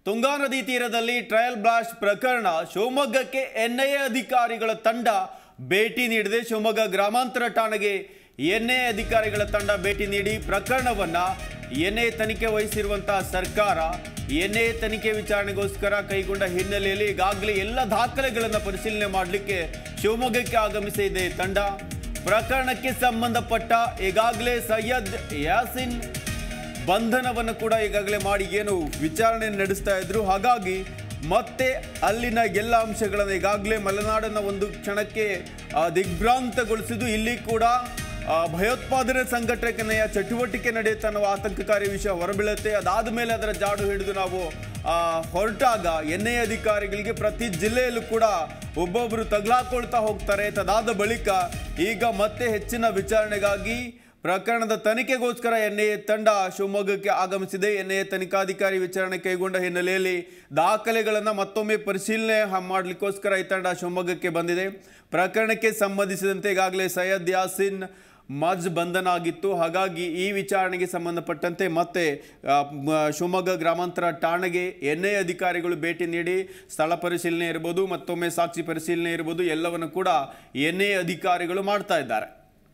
ತುಂಗಾ ನದಿ ತೀರದಲ್ಲಿ trial blast ಪ್ರಕರಣ ಶಿವಮೊಗ್ಗಕ್ಕೆ ಎನ್ಐಎ ಅಧಿಕಾರಿಗಳ ತಂಡ ಭೇಟಿ ನೀಡಿದೆ ಶಿವಮೊಗ್ಗ ಗ್ರಾಮಾಂತರ ಠಾಣೆಗೆ ಎನ್ಐಎ ಅಧಿಕಾರಿಗಳ ತಂಡ ಭೇಟಿ ನೀಡಿ ಪ್ರಕರಣವನ್ನ ಎನ್ಐಎ ತನಿಖೆ ವಹಿಸಿರುವಂತಹ ಸರ್ಕಾರ ಎನ್ಐಎ ತನಿಖೆ ವಿಚಾರಣೆಗೋಸ್ಕರ ಕೈಗೊಂಡ ಹಿನ್ನೆಲೆಯಲ್ಲಿ ಈಗಾಗಲೇ ಎಲ್ಲ ದಾಖಲೆಗಳನ್ನು ಪರಿಶೀಲನೆ ಮಾಡಲಿಕ್ಕೆ ಶಿವಮೊಗ್ಗಕ್ಕೆ ಆಗಮಿಸಿದೆ ತಂಡ ಪ್ರಕರಣಕ್ಕೆ ಸಂಬಂಧಪಟ್ಟ ಈಗಾಗಲೇ ಸೈಯದ್ ಯಾಸಿನ್ ಬಂಧನವನ್ನು ಕೂಡ ಈಗಾಗಲೇ ಮಾಡಿ ಏನು ವಿಚಾರಣೆ ನಡೆಸ್ತಾ ಇದ್ರು ಹಾಗಾಗಿ ಮತ್ತೆ ಅಲ್ಲಿನ ಎಲ್ಲ ಅಂಶಗಳನ್ನು ಈಗಾಗಲೇ ಮಲೆನಾಡನ್ನ ಒಂದು ಕ್ಷಣಕ್ಕೆ ಆ, ದಿಗ್ಭ್ರಾಂತಗೊಳಿಸಿದ್ದು ಇಲ್ಲಿ ಕೂಡ ಆ, ಭಯೋತ್ಪಾದನೆ ಸಂಘಟನೆಯ ಚಟುವಟಿಕೆ ನಡೆಯುತ್ತೆ ಅನ್ನೋ ಆತಂಕಕಾರಿ ವಿಷಯ ಹೊರಬೀಳುತ್ತೆ ಅದಾದ ಮೇಲೆ ಅದರ ಜಾಡು ಹಿಡಿದು ನಾವು ಆ, ಹೊರಟಾಗ ಎನ್ ಐ ಅಧಿಕಾರಿಗಳಿಗೆ ಪ್ರತಿ ಜಿಲ್ಲೆಯಲ್ಲೂ ಕೂಡ ಒಬ್ಬೊಬ್ಬರು ತಗ್ಲಾಕೊಳ್ತಾ ಹೋಗ್ತಾರೆ ತದಾದ ಬಳಿಕ ಈಗ ಮತ್ತೆ ಹೆಚ್ಚಿನ ವಿಚಾರಣೆಗಾಗಿ ಪ್ರಕರಣದ ತನಿಖೆಗೋಸ್ಕರ ಎನ್ಐಎ ತಂಡ ಶಿವಮೊಗ್ಗಕ್ಕೆ ಆಗಮಿಸಿದೆ ಎನ್ಐಎ ತನಿಖಾಧಿಕಾರಿ ವಿಚಾರಣೆ ಕೈಗೊಂಡ ಹಿನ್ನೆಲೆಯಲ್ಲಿ ದಾಖಲೆಗಳನ್ನು ಮತ್ತೊಮ್ಮೆ ಪರಿಶೀಲನೆ ಹ- ಮಾಡಲಿಕ್ಕೋಸ್ಕರ ಈ ತಂಡ ಶಿವಮೊಗ್ಗಕ್ಕೆ ಬಂದಿದೆ ಪ್ರಕರಣಕ್ಕೆ ಸಂಬಂಧಿಸಿದಂತೆ ಈಗಾಗಲೇ ಸೈಯದ್ ಯಾಸಿನ್ ಮಜ್ ಬಂಧನ ಆಗಿತ್ತು ಹಾಗಾಗಿ ಈ ವಿಚಾರಣೆಗೆ ಸಂಬಂಧಪಟ್ಟಂತೆ ಮತ್ತೆ ಆ, ಮ- ಶಿವಮೊಗ್ಗ ಗ್ರಾಮಾಂತರ ಠಾಣೆಗೆ ಎನ್ಐ ಅಧಿಕಾರಿಗಳು ಭೇಟಿ ನೀಡಿ ಸ್ಥಳ ಪರಿಶೀಲನೆ ಇರ್ಬೋದು ಮತ್ತೊಮ್ಮೆ ಸಾಕ್ಷಿ ಪರಿಶೀಲನೆ ಇರ್ಬೋದು ಎಲ್ಲವನ್ನು ಕೂಡ ಎನ್ಐ ಅಧಿಕಾರಿಗಳು ಮಾಡ್ತಾ ಇದ್ದಾರೆ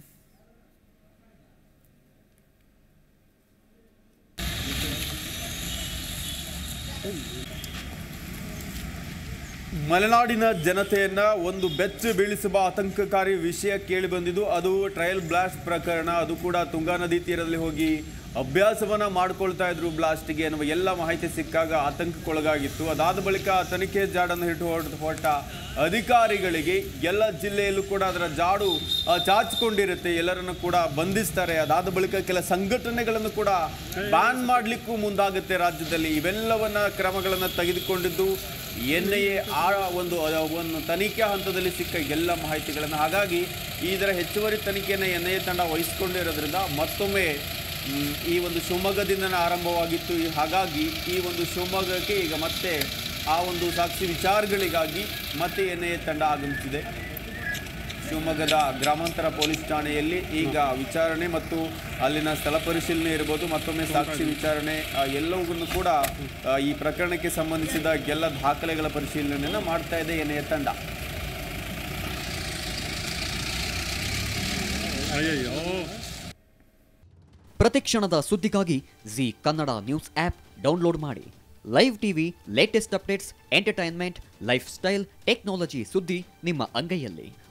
ಮಲೆನಾಡಿನ ಜನತೆಯನ್ನ ಒಂದು ಬೆಚ್ಚು ಬೀಳಿಸುವ ಆತಂಕಕಾರಿ ವಿಷಯ ಕೇಳಿ ಬಂದಿದ್ದು ಅದು ಟ್ರಯಲ್ ಬ್ಲಾಸ್ಟ್ ಪ್ರಕರಣ ಅದು ಕೂಡ ತುಂಗಾ ನದಿ ತೀರದಲ್ಲಿ ಹೋಗಿ ಅಭ್ಯಾಸವನ್ನ ಮಾಡ್ಕೊಳ್ತಾ ಇದ್ರು ಬ್ಲಾಸ್ಟ್ಗೆ ಅನ್ನುವ ಎಲ್ಲ ಮಾಹಿತಿ ಸಿಕ್ಕಾಗ ಆತಂಕಕ್ಕೊಳಗಾಗಿತ್ತು ಅದಾದ ಬಳಿಕ ತನಿಖೆ ಜಾಡನ್ನು ಹಿಟ್ಟು ಹೊರಟ ಹೊರಟ ಅಧಿಕಾರಿಗಳಿಗೆ ಎಲ್ಲ ಜಿಲ್ಲೆಯಲ್ಲೂ ಕೂಡ ಅದರ ಜಾಡು ಆ, ಚಾಚಿಕೊಂಡಿರುತ್ತೆ ಎಲ್ಲರನ್ನು ಕೂಡ ಬಂಧಿಸ್ತಾರೆ ಅದಾದ ಬಳಿಕ ಕೆಲ ಸಂಘಟನೆಗಳನ್ನು ಕೂಡ ಬ್ಯಾನ್ ಮಾಡಲಿಕ್ಕೂ ಮುಂದಾಗುತ್ತೆ ರಾಜ್ಯದಲ್ಲಿ ಇವೆಲ್ಲವನ್ನ ಕ್ರಮಗಳನ್ನು ತೆಗೆದುಕೊಂಡಿದ್ದು ಎನ್ ಐ ಎ ಆ ಒಂದು ಅ, ಒಂದು ತನಿಖೆ ಹಂತದಲ್ಲಿ ಸಿಕ್ಕ ಎಲ್ಲ ಮಾಹಿತಿಗಳನ್ನು ಹಾಗಾಗಿ ಇದರ ಹೆಚ್ಚುವರಿ ತನಿಖೆಯನ್ನು ಎನ್ ಐ ಎ ತಂಡ ವಹಿಸಿಕೊಂಡಿರೋದ್ರಿಂದ ಮತ್ತೊಮ್ಮೆ ಮ್, ಈ ಒಂದು ಶಿವಮೊಗ್ಗದಿಂದನೇ ಆರಂಭವಾಗಿತ್ತು ಈ- ಹಾಗಾಗಿ ಈ ಒಂದು ಶಿವಮೊಗ್ಗಕ್ಕೆ ಈಗ ಮತ್ತೆ ಆ ಒಂದು ಸಾಕ್ಷಿ ವಿಚಾರಗಳಿಗಾಗಿ ಮತ್ತೆ ಎನ್ ಐ ಎ ತಂಡ ಆಗಮಿಸಿದೆ ಶಿವಮೊಗ್ಗದ ಗ್ರಾಮಾಂತರ ಪೊಲೀಸ್ ಠಾಣೆಯಲ್ಲಿ ಈಗ ವಿಚಾರಣೆ ಮತ್ತು ಅಲ್ಲಿನ ಸ್ಥಳ ಪರಿಶೀಲನೆ ಇರ್ಬೋದು ಮತ್ತೊಮ್ಮೆ ಸಾಕ್ಷಿ ವಿಚಾರಣೆ ಆ, ಎಲ್ಲವನ್ನು ಕೂಡ ಆ, ಈ ಪ್ರಕರಣಕ್ಕೆ ಸಂಬಂಧಿಸಿದ ಎಲ್ಲ ದಾಖಲೆಗಳ ಪರಿಶೀಲನೆಯನ್ನು ಮಾಡ್ತಾ ಇದೆ ಎನ್ಐಎ ತಂಡ ಅಯ್ಯಯ್ಯೋ ಪ್ರತಿಕ್ಷಣದ ಸುದ್ದಿಗಾಗಿ Zee Kannada news app download ಮಾಡಿ live TV latest updates entertainment life style technology ಸುದ್ದಿ ನಿಮ್ಮ ಅಂಗೈಯಲ್ಲಿ